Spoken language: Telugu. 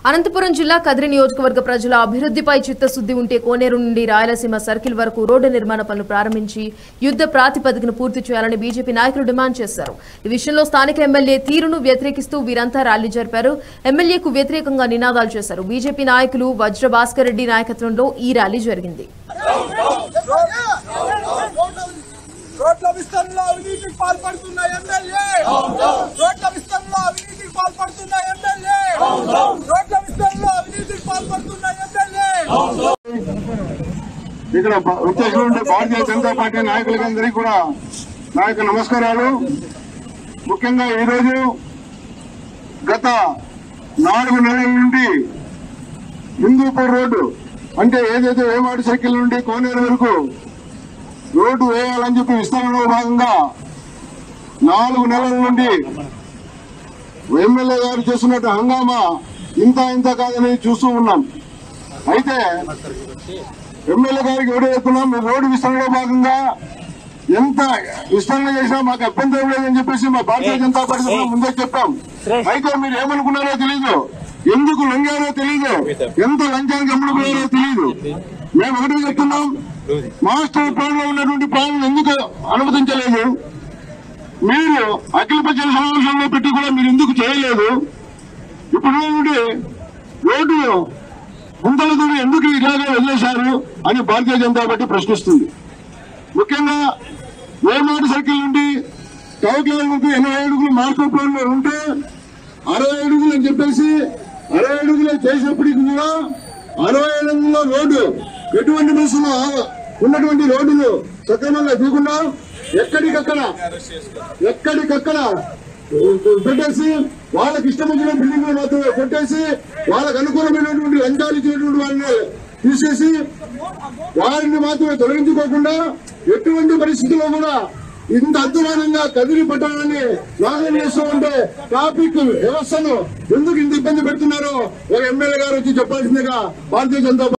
అనంతపురం జిల్లా కదిరి నియోజకవర్గ ప్రజల అభివృద్ధిపై చిత్తశుద్ది ఉంటే కోనేరు నుండి రాయలసీమ సర్కిల్ వరకు రోడ్డు నిర్మాణ పనులు ప్రారంభించి యుద్ధ ప్రాతిపదికన పూర్తి చేయాలని బీజేపీ నాయకులు డిమాండ్ చేశారు ఈ విషయంలో స్థానిక ఎమ్మెల్యే తీరును వ్యతిరేకిస్తూ వీరంతా ర్యాలీ జరిపారు ఎమ్మెల్యేకు వ్యతిరేకంగా నినాదాలు చేశారు బీజేపీ నాయకులు వజ్ర భాస్కర్ రెడ్డి నాయకత్వంలో ఈ ర్యాలీ జరిగింది రోడ్ల విస్తరణలో అవినీతికి పాల్పడుతున్న ఎమ్మెల్యే రోడ్ల విస్తరణలో అవినీతికి పాల్పడుతున్న ఎమ్మెల్యే రోడ్ల విస్తరణలో అవినీతికి పాల్పడుతున్న ఎమ్మెల్యే ఇక్కడ బ- వచ్చేసినటువంటి భారతీయ జనతా పార్టీ నాయకులందరికీ కూడా నా యొక్క నమస్కారాలు ముఖ్యంగా ఈరోజు గత నాలుగు నెలల నుండి హిందూపూర్ రోడ్డు అంటే ఏదైతే వేమాడు సర్కిల్ నుండి కోనేరు వరకు రోడ్డు వేయాలని చెప్పి విస్తరణలో భాగంగా నాలుగు నెలల నుండి ఎమ్మెల్యే గారు చేస్తున్నట్టు హంగామా ఇంత ఇంత కాదని చూస్తూ ఉన్నాం అయితే ఎమ్మెల్యే గారికి ఎవరు చెప్తున్నాం మేము రోడ్డు విస్తరణలో భాగంగా ఎంత విస్తరణ చేసినా మాకు అభ్యంతరం లేదని చెప్పేసి మా భారతీయ జనతా పార్టీ తరఫున ముందే చెప్పాం అయితే మీరు ఏమనుకున్నారో తెలీదు ఎందుకు లొంగారో తెలీదు ఎంత లంచానికి అమ్ముడుపోయారో తెలీదు మేము ఒకటే చెప్తున్నాం మాస్టర్ ప్లాన్ లో ఉన్నటువంటి ప్లాన్ ఎందుకు అనుమతించలేదు మీరు అఖిల ప్రజల సమావేశంలో పెట్టి కూడా మీరు ఎందుకు చేయలేదు ఇప్పుడు నుండి రోడ్డు గుంతలతో ఎందుకు ఇలాగే వదిలేశారు అని భారతీయ జనతా పార్టీ ప్రశ్నిస్తుంది ముఖ్యంగా వేమాడు సర్కిల్ నుండి టౌక్లాన్ వరకు ఎనభై అడుగులు మార్కెట్ ప్లాన్ లో ఉంటే అరవై అడుగులు అని చెప్పేసి అరవై అడుగులు చేసినప్పటికీ కూడా అరవై అడుగుల రోడ్డు ఎటువంటి బస్సులో ఉన్నటువంటి రోడ్డును సక్రమంగా దిగుకుండా ఎక్కడికక్కడ ఎక్కడికక్కడ పెట్టేసి వాళ్ళకి ఇష్టం వచ్చిన బిల్డింగ్ మాత్రమే కొట్టేసి వాళ్ళకు అనుకూలమైనటువంటి లంచాలు ఇచ్చినటువంటి వాళ్ళని తీసేసి వారిని మాత్రమే తొలగించుకోకుండా ఎటువంటి పరిస్థితుల్లో కూడా ఇంత అధ్వానంగా కదిలి పట్టణాన్ని నాశనం చేస్తూ ఉంటే ట్రాఫిక్ వ్యవస్థను ఎందుకు ఇంత ఇబ్బంది పెడుతున్నారో ఒక ఎమ్మెల్యే గారు వచ్చి చెప్పాల్సిందిగా భారతీయ జనతా